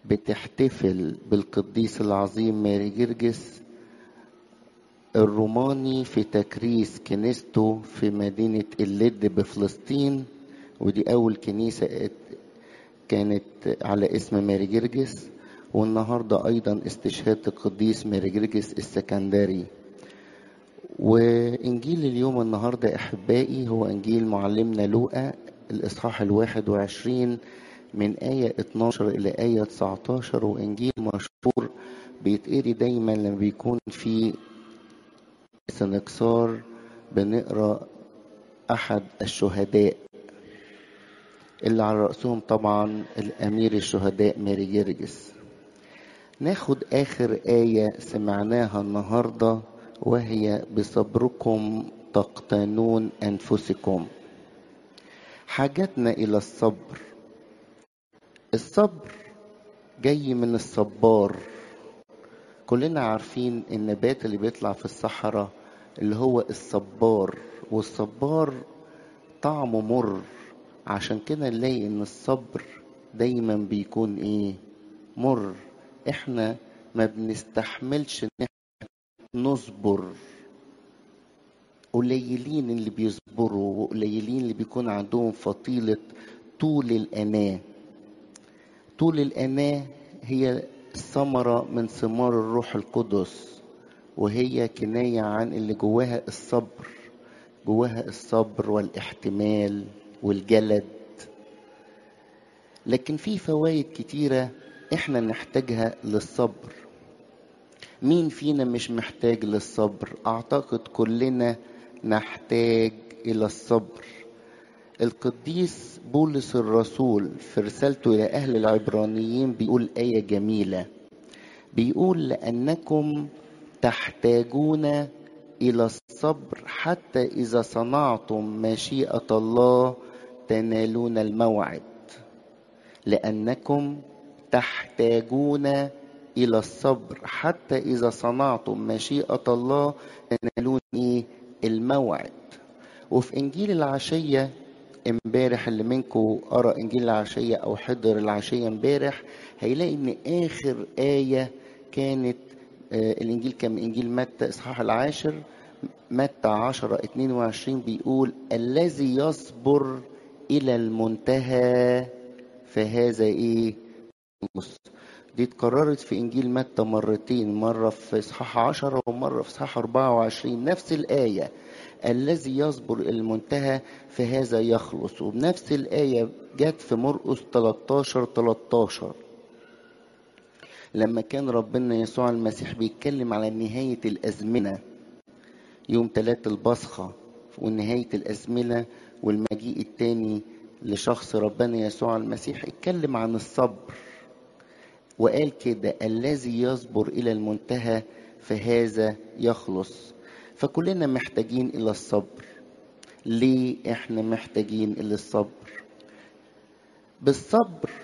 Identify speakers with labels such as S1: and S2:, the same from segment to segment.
S1: بتحتفل بالقديس العظيم ماري جرجس الروماني في تكريس كنيسته في مدينة اللد بفلسطين ودي أول كنيسة كانت على اسم ماري جرجس والنهاردة أيضا استشهاد القديس ماري جرجس السكندري وإنجيل اليوم النهاردة أحبائي هو إنجيل معلمنا لوقا الإصحاح الواحد وعشرين من آية 12 إلى آية 19 وإنجيل مشهور بيتقري دايما لما بيكون في سنكسار بنقرا أحد الشهداء اللي على رأسهم طبعا الأمير الشهداء ماري جرجس ناخد آخر آية سمعناها النهاردة وهي بصبركم تقتنون أنفسكم حاجتنا إلى الصبر الصبر جاي من الصبار كلنا عارفين النبات اللي بيطلع في الصحراء اللي هو الصبار والصبار طعمه مر عشان كده نلاقي ان الصبر دايما بيكون ايه مر احنا ما بنستحملش ان احنا نصبر قليلين اللي بيصبروا وقليلين اللي بيكون عندهم فضيلة طول الأناة طول الأناة هي ثمرة من ثمار الروح القدس وهي كناية عن اللي جواها الصبر جواها الصبر والاحتمال والجلد لكن في فوائد كتيرة احنا نحتاجها للصبر مين فينا مش محتاج للصبر اعتقد كلنا نحتاج الى الصبر القديس بولس الرسول في رسالته الى اهل العبرانيين بيقول ايه جميله بيقول لانكم تحتاجون الى الصبر حتى اذا صنعتم مشيئه الله تنالون الموعد لانكم تحتاجون الى الصبر حتى اذا صنعتم مشيئه الله تنالون ايه الموعد وفي انجيل العشيه امبارح اللي منكم قرا انجيل العشيه او حضر العشيه امبارح هيلاقي ان اخر ايه كانت آه الانجيل كان من انجيل متى اصحاح العاشر متى 10 22 بيقول الذي يصبر الى المنتهى فهذا ايه بص دي اتكررت في انجيل متى مرتين مره في اصحاح 10 ومره في اصحاح 24 نفس الايه الذي يصبر الى المنتهى فهذا يخلص وبنفس الايه جت في مرقس 13 13 لما كان ربنا يسوع المسيح بيتكلم على نهايه الازمنه يوم ثلاثة البصخة ونهاية الأزمنة والمجيء التاني لشخص ربنا يسوع المسيح اتكلم عن الصبر وقال كده الذي يصبر إلى المنتهى فهذا يخلص فكلنا محتاجين إلى الصبر ليه احنا محتاجين إلى الصبر بالصبر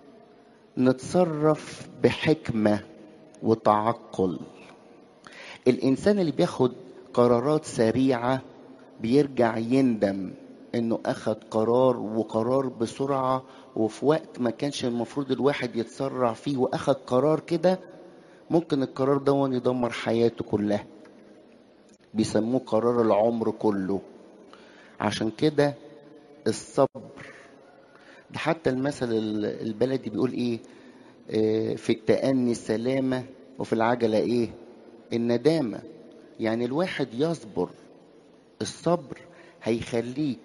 S1: نتصرف بحكمة وتعقل الإنسان اللي بياخد قرارات سريعة بيرجع يندم انه اخد قرار وقرار بسرعة وفي وقت ما كانش المفروض الواحد يتسرع فيه واخد قرار كده ممكن القرار ده يدمر حياته كلها بيسموه قرار العمر كله عشان كده الصبر ده حتى المثل البلدي بيقول ايه في التأني السلامة وفي العجلة ايه الندامة يعني الواحد يصبر الصبر هيخليك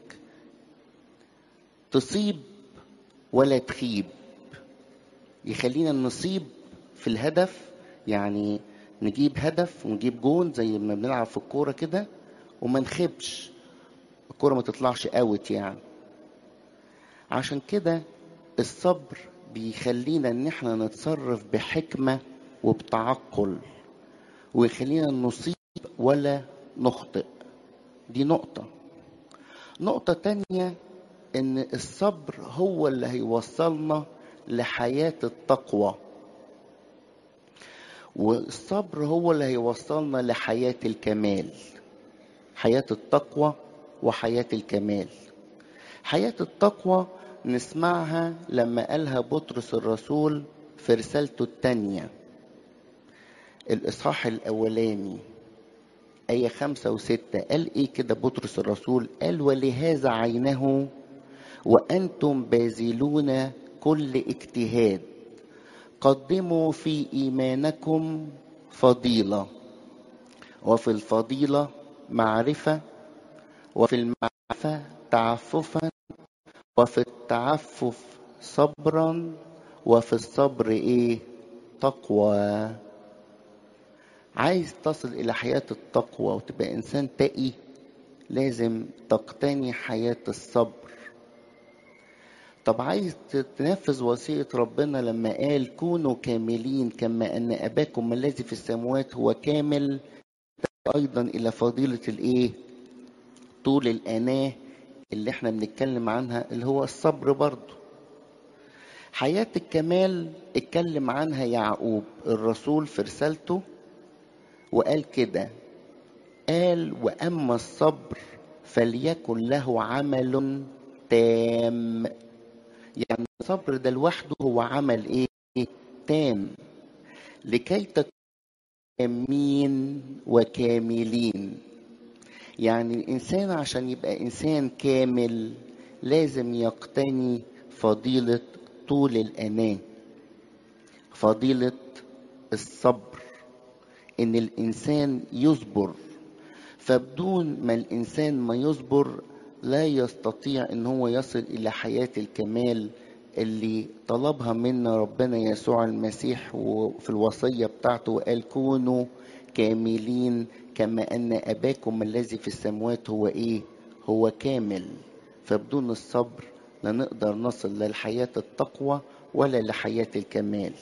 S1: تصيب ولا تخيب يخلينا نصيب في الهدف يعني نجيب هدف ونجيب جون زي ما بنلعب في الكورة كده وما نخيبش الكورة ما تطلعش اوت يعني عشان كده الصبر بيخلينا ان احنا نتصرف بحكمة وبتعقل ويخلينا نصيب ولا نخطئ دي نقطة نقطة تانية ان الصبر هو اللي هيوصلنا لحياة التقوى والصبر هو اللي هيوصلنا لحياة الكمال حياة التقوى وحياة الكمال حياة التقوى نسمعها لما قالها بطرس الرسول في رسالته التانية الإصحاح الأولاني آية خمسة وستة قال إيه كده بطرس الرسول قال ولهذا عينه وأنتم باذلون كل اجتهاد قدموا في إيمانكم فضيلة وفي الفضيلة معرفة وفي المعرفة تعففا وفي التعفف صبرا وفي الصبر ايه تقوى عايز تصل الى حياة التقوى وتبقى انسان تقي لازم تقتني حياة الصبر طب عايز تنفذ وصية ربنا لما قال كونوا كاملين كما أن أباكم الذي في السماوات هو كامل أيضا إلى فضيلة الإيه؟ طول الأناة اللي احنا بنتكلم عنها اللي هو الصبر برضه حياة الكمال اتكلم عنها يعقوب الرسول في رسالته وقال كده قال وأما الصبر فليكن له عمل تام يعني الصبر ده لوحده هو عمل ايه تام لكي تكونوا تامين وكاملين يعني الانسان عشان يبقى انسان كامل لازم يقتني فضيله طول الاناه فضيله الصبر ان الانسان يصبر فبدون ما الانسان ما يصبر لا يستطيع ان هو يصل الى حياه الكمال اللي طلبها منا ربنا يسوع المسيح وفي الوصيه بتاعته وقال كونوا كاملين كما ان اباكم الذي في السماوات هو ايه هو كامل فبدون الصبر لا نقدر نصل للحياه التقوى ولا لحياه الكمال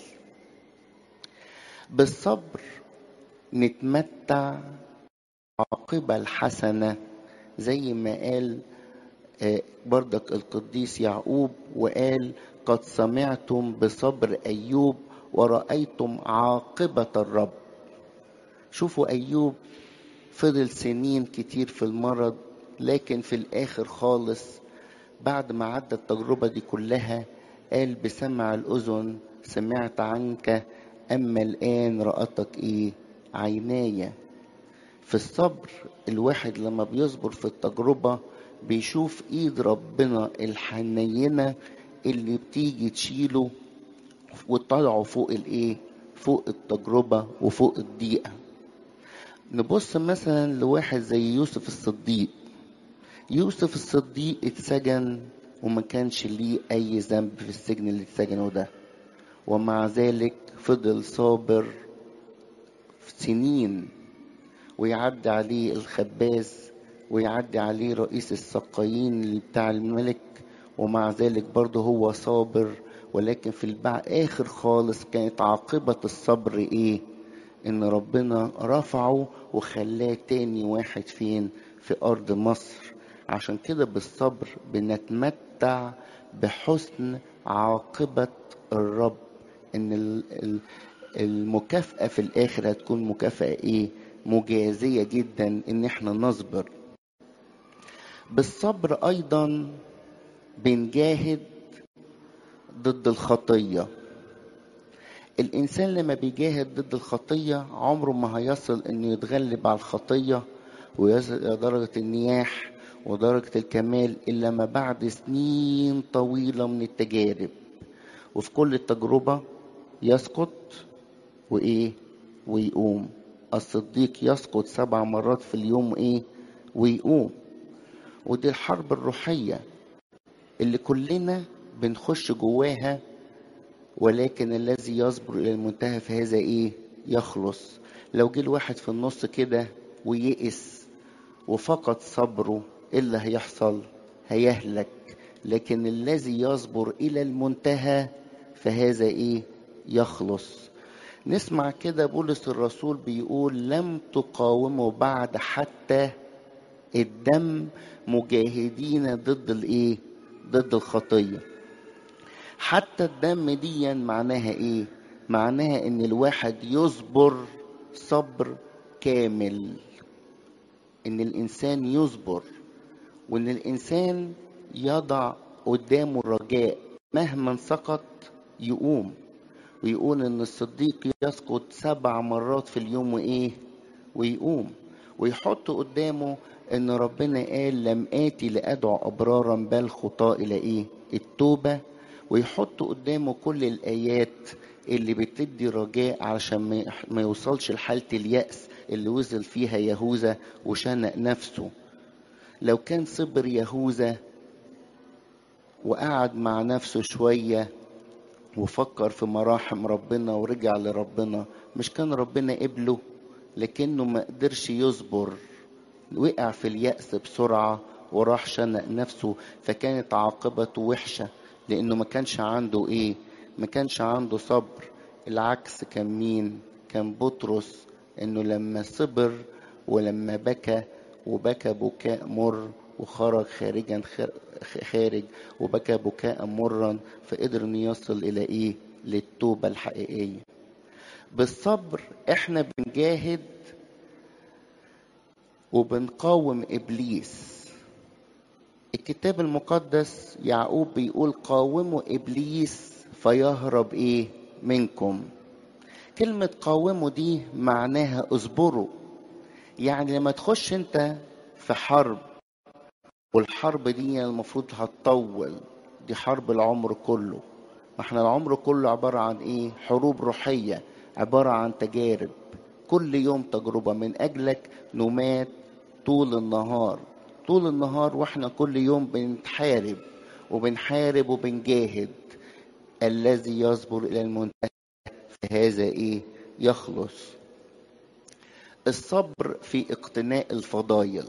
S1: بالصبر نتمتع عاقبه الحسنه زي ما قال بردك القديس يعقوب وقال قد سمعتم بصبر ايوب ورأيتم عاقبة الرب شوفوا ايوب فضل سنين كتير في المرض لكن في الاخر خالص بعد ما عدى التجربة دي كلها قال بسمع الاذن سمعت عنك اما الان رأتك ايه عيناي في الصبر الواحد لما بيصبر في التجربة بيشوف ايد ربنا الحنينة اللي بتيجي تشيله وتطلعه فوق الايه فوق التجربة وفوق الضيقة نبص مثلا لواحد زي يوسف الصديق يوسف الصديق اتسجن وما كانش ليه اي ذنب في السجن اللي اتسجنه ده ومع ذلك فضل صابر سنين ويعدي عليه الخباز ويعدي عليه رئيس السقايين بتاع الملك ومع ذلك برضه هو صابر ولكن في البع اخر خالص كانت عاقبة الصبر ايه ان ربنا رفعه وخلاه تاني واحد فين في ارض مصر عشان كده بالصبر بنتمتع بحسن عاقبة الرب ان المكافأة في الاخر هتكون مكافأة ايه مجازية جدا ان احنا نصبر بالصبر ايضا بنجاهد ضد الخطية الانسان لما بيجاهد ضد الخطية عمره ما هيصل انه يتغلب على الخطية ويصل الى درجة النياح ودرجة الكمال الا ما بعد سنين طويلة من التجارب وفي كل التجربة يسقط وايه ويقوم الصديق يسقط سبع مرات في اليوم ايه ويقوم ودي الحرب الروحية اللي كلنا بنخش جواها ولكن الذي يصبر الى المنتهى في هذا ايه يخلص لو جه الواحد في النص كده ويئس وفقد صبره ايه اللي هيحصل هيهلك لكن الذي يصبر الى المنتهى فهذا ايه يخلص نسمع كده بولس الرسول بيقول لم تقاوموا بعد حتى الدم مجاهدين ضد الايه ضد الخطيه حتى الدم دي معناها ايه معناها ان الواحد يصبر صبر كامل ان الانسان يصبر وان الانسان يضع قدامه الرجاء مهما سقط يقوم ويقول ان الصديق يسقط سبع مرات في اليوم وايه ويقوم ويحط قدامه ان ربنا قال لم اتي لادعو ابرارا بل خطاة الى ايه التوبة ويحط قدامه كل الايات اللي بتدي رجاء علشان ما يوصلش لحالة اليأس اللي وصل فيها يهوذا وشنق نفسه لو كان صبر يهوذا وقعد مع نفسه شوية وفكر في مراحم ربنا ورجع لربنا مش كان ربنا قبله لكنه ما قدرش يصبر وقع في اليأس بسرعة وراح شنق نفسه فكانت عاقبته وحشة لأنه ما كانش عنده إيه ما كانش عنده صبر العكس كان مين كان بطرس إنه لما صبر ولما بكى وبكى بكاء مر وخرج خارجا خارج وبكى بكاء مرا فقدر انه يصل الى ايه للتوبه الحقيقيه بالصبر احنا بنجاهد وبنقاوم ابليس الكتاب المقدس يعقوب بيقول قاوموا ابليس فيهرب ايه منكم كلمة قاوموا دي معناها اصبروا يعني لما تخش انت في حرب والحرب دي المفروض هتطول دي حرب العمر كله ما احنا العمر كله عبارة عن ايه حروب روحية عبارة عن تجارب كل يوم تجربة من اجلك نمات طول النهار طول النهار واحنا كل يوم بنتحارب وبنحارب وبنجاهد الذي يصبر الى المنتهى فهذا ايه يخلص الصبر في اقتناء الفضايل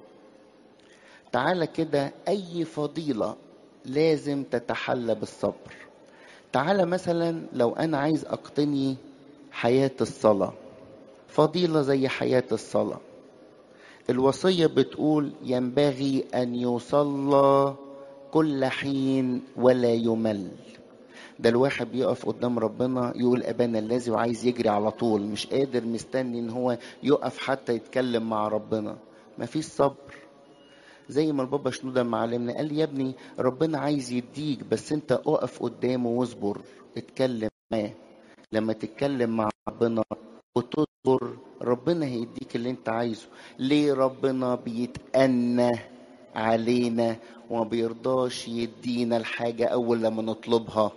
S1: تعالى كده اي فضيله لازم تتحلى بالصبر تعالى مثلا لو انا عايز اقتني حياه الصلاه فضيله زي حياه الصلاه الوصيه بتقول ينبغي ان يصلى كل حين ولا يمل ده الواحد بيقف قدام ربنا يقول ابانا الذي وعايز يجري على طول مش قادر مستني ان هو يقف حتى يتكلم مع ربنا مفيش صبر زي ما البابا شنودة معلمنا قال يا ابني ربنا عايز يديك بس انت اقف قدامه واصبر اتكلم معاه لما تتكلم مع ربنا وتصبر ربنا هيديك اللي انت عايزه ليه ربنا بيتأنى علينا وما بيرضاش يدينا الحاجة أول لما نطلبها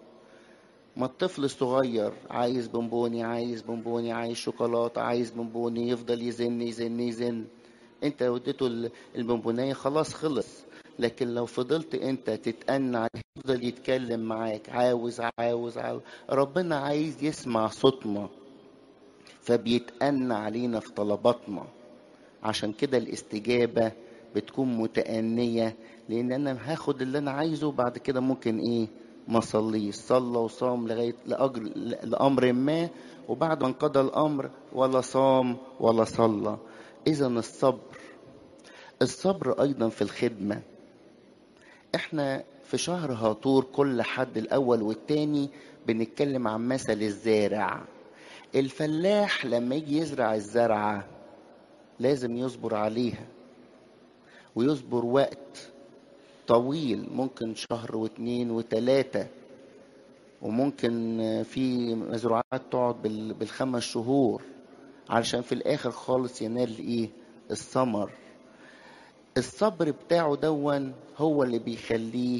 S1: ما الطفل الصغير عايز بونبوني عايز بونبوني عايز شوكولاتة عايز بونبوني يفضل يزن يزن يزن انت لو اديته البونبونية خلاص خلص لكن لو فضلت انت تتأنى عليه يفضل يتكلم معاك عاوز عاوز عاوز ربنا عايز يسمع صوتنا فبيتأنى علينا في طلباتنا عشان كده الاستجابة بتكون متأنية لأن أنا هاخد اللي أنا عايزه بعد كده ممكن إيه ما صليش صلى وصام لغاية لأجر لأمر ما وبعد ما انقضى الأمر ولا صام ولا صلى إذا الصبر الصبر أيضا في الخدمة إحنا في شهر هاطور كل حد الأول والتاني بنتكلم عن مثل الزارع الفلاح لما يجي يزرع الزرعة لازم يصبر عليها ويصبر وقت طويل ممكن شهر واتنين وتلاتة وممكن في مزروعات تقعد بالخمس شهور علشان في الاخر خالص ينال ايه الثمر الصبر بتاعه دون هو اللي بيخليه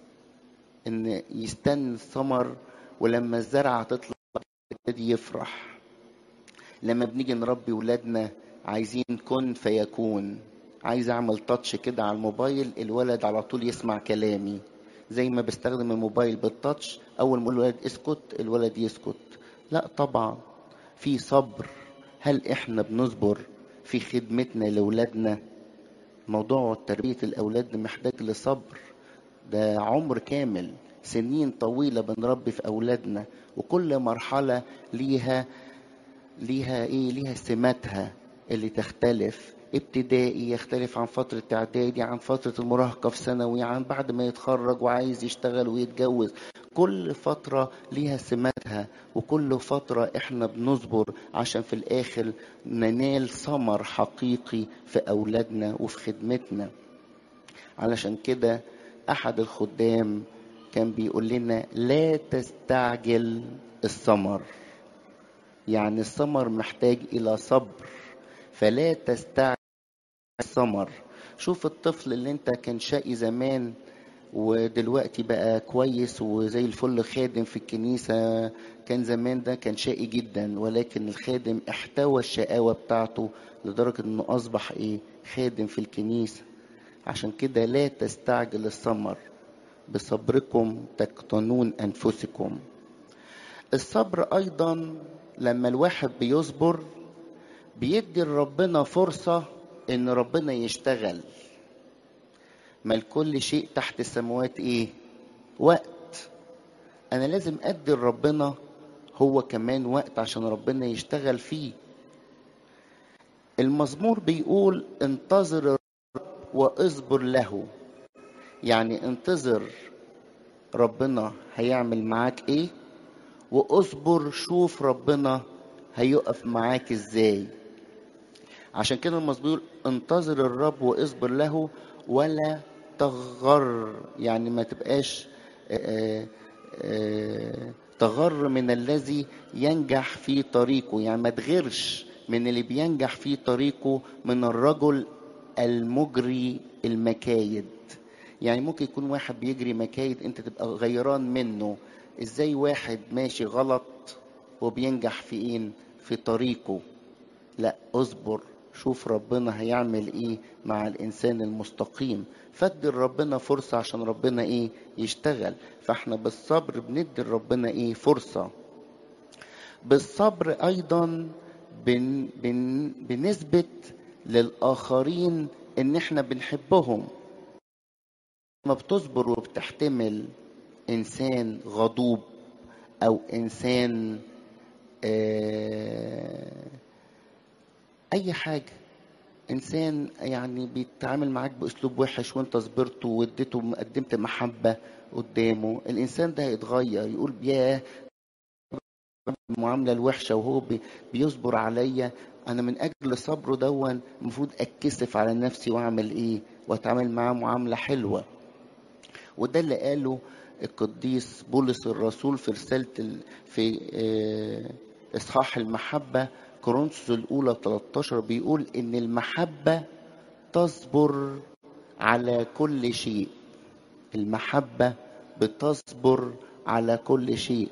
S1: ان يستنى الثمر ولما الزرعة تطلع يبتدي يفرح لما بنيجي نربي ولادنا عايزين كن فيكون عايز اعمل تاتش كده على الموبايل الولد على طول يسمع كلامي زي ما بستخدم الموبايل بالتاتش اول ما اقول الولد اسكت الولد يسكت لا طبعا في صبر هل احنا بنصبر في خدمتنا لاولادنا موضوع تربية الاولاد محتاج لصبر ده عمر كامل سنين طويلة بنربي في اولادنا وكل مرحلة ليها ليها ايه ليها سماتها اللي تختلف ابتدائي يختلف عن فترة إعدادي عن فترة المراهقة في ثانوي عن بعد ما يتخرج وعايز يشتغل ويتجوز كل فترة ليها سماتها وكل فترة احنا بنصبر عشان في الآخر ننال ثمر حقيقي في أولادنا وفي خدمتنا علشان كده أحد الخدام كان بيقول لنا لا تستعجل الثمر يعني الثمر محتاج الى صبر فلا تستعجل الثمر شوف الطفل اللي انت كان شقي زمان ودلوقتي بقى كويس وزي الفل خادم في الكنيسة كان زمان ده كان شقي جدا ولكن الخادم احتوى الشقاوة بتاعته لدرجة انه اصبح ايه خادم في الكنيسة عشان كده لا تستعجل الثمر بصبركم تقتنون انفسكم الصبر ايضا لما الواحد بيصبر بيدي لربنا فرصة ان ربنا يشتغل ما لكل شيء تحت السماوات ايه وقت انا لازم ادي لربنا هو كمان وقت عشان ربنا يشتغل فيه المزمور بيقول انتظر الرب واصبر له يعني انتظر ربنا هيعمل معاك ايه واصبر شوف ربنا هيقف معاك ازاي عشان كده المزمور انتظر الرب واصبر له ولا تغر يعني ما تبقاش آآ آآ تغر من الذي ينجح في طريقه يعني ما تغيرش من اللي بينجح في طريقه من الرجل المجري المكايد يعني ممكن يكون واحد بيجري مكايد انت تبقى غيران منه ازاي واحد ماشي غلط وبينجح في ايه في طريقه لا اصبر شوف ربنا هيعمل ايه مع الانسان المستقيم فدي ربنا فرصة عشان ربنا ايه يشتغل فاحنا بالصبر بندي ربنا ايه فرصة بالصبر ايضا بن بن بنثبت للاخرين ان احنا بنحبهم لما بتصبر وبتحتمل انسان غضوب او انسان آه اي حاجه انسان يعني بيتعامل معاك باسلوب وحش وانت صبرت واديته قدمت محبه قدامه الانسان ده هيتغير يقول ياه المعامله الوحشه وهو بيصبر عليا انا من اجل صبره دون المفروض اتكسف على نفسي واعمل ايه واتعامل معاه معامله حلوه وده اللي قاله القديس بولس الرسول في رساله في اصحاح المحبه كورنثوس الأولى 13 بيقول إن المحبة تصبر على كل شيء المحبة بتصبر على كل شيء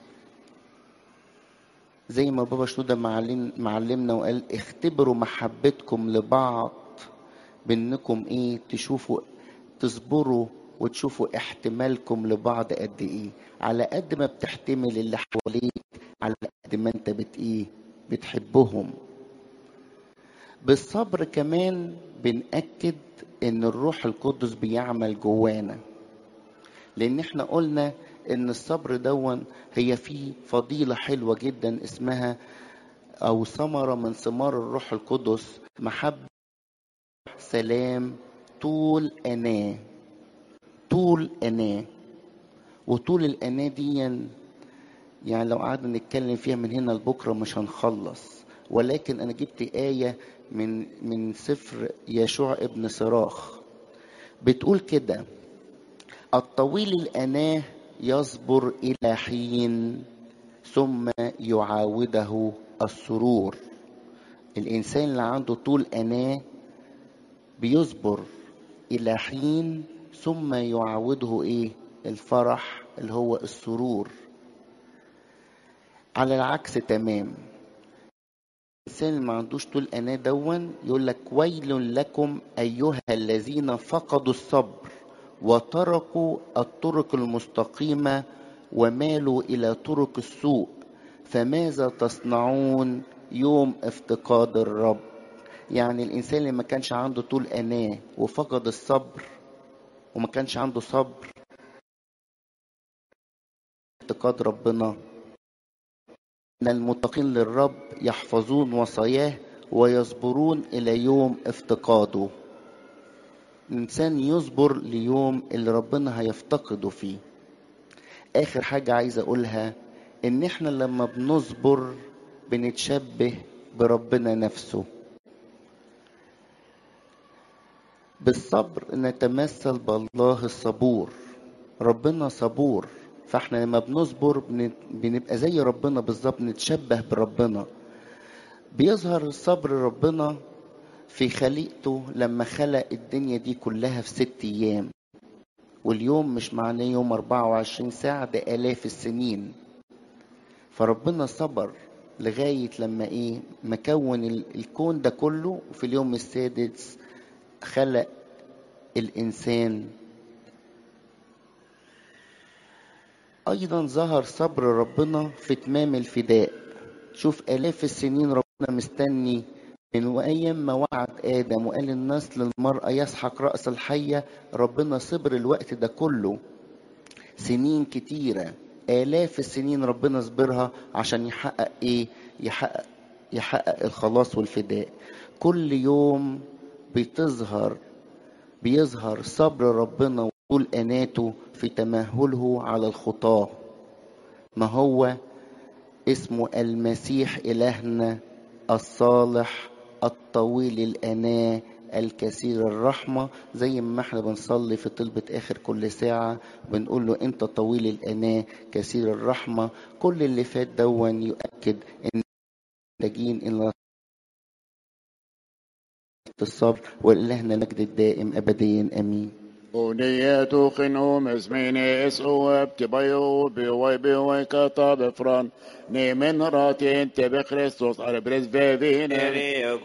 S1: زي ما بابا شنودة معلم معلمنا وقال اختبروا محبتكم لبعض بانكم ايه تشوفوا تصبروا وتشوفوا احتمالكم لبعض قد ايه على قد ما بتحتمل اللي حواليك على قد ما انت بت ايه بتحبهم بالصبر كمان بنأكد ان الروح القدس بيعمل جوانا لان احنا قلنا ان الصبر دون هي فيه فضيلة حلوة جدا اسمها او ثمرة من ثمار الروح القدس محبة سلام طول أناة طول أناة وطول الأناة دي يعني لو قعدنا نتكلم فيها من هنا لبكره مش هنخلص ولكن انا جبت آية من من سفر يشوع ابن صراخ بتقول كده الطويل الأناة يصبر إلى حين ثم يعاوده السرور الإنسان اللي عنده طول أناة بيصبر إلى حين ثم يعاوده إيه الفرح اللي هو السرور على العكس تمام الانسان اللي ما عندوش طول اناه دون يقول لك ويل لكم ايها الذين فقدوا الصبر وتركوا الطرق المستقيمه ومالوا الى طرق السوء فماذا تصنعون يوم افتقاد الرب يعني الانسان اللي ما كانش عنده طول اناه وفقد الصبر وما كانش عنده صبر افتقاد ربنا ان المتقين للرب يحفظون وصاياه ويصبرون الى يوم افتقاده الانسان يصبر ليوم اللي ربنا هيفتقده فيه اخر حاجه عايز اقولها ان احنا لما بنصبر بنتشبه بربنا نفسه بالصبر نتمثل بالله الصبور ربنا صبور فاحنا لما بنصبر بن- بنبقى زي ربنا بالظبط نتشبه بربنا بيظهر الصبر ربنا في خليقته لما خلق الدنيا دي كلها في ست ايام واليوم مش معناه يوم 24 ساعة ده آلاف السنين فربنا صبر لغاية لما ايه مكون ال- الكون ده كله وفي اليوم السادس خلق الإنسان أيضا ظهر صبر ربنا في تمام الفداء شوف آلاف السنين ربنا مستني من أيام ما وعد آدم وقال النسل المرأة يسحق رأس الحية ربنا صبر الوقت ده كله سنين كتيرة آلاف السنين ربنا صبرها عشان يحقق إيه يحقق يحقق الخلاص والفداء كل يوم بتظهر بيظهر صبر ربنا وطول أناته في تمهله على الخطاة ما هو اسمه المسيح إلهنا الصالح الطويل الأناة الكثير الرحمة زي ما احنا بنصلي في طلبة آخر كل ساعة بنقول له أنت طويل الأناة كثير الرحمة كل اللي فات دون يؤكد إن محتاجين إلى الصبر ولإلهنا المجد الدائم أبديا آمين
S2: ونيتو خنو مزميني اسقو بتبيو بيوي بيوي كطاب فران نيمن راتين تبي خريستوس على بريز بيبين
S3: Eri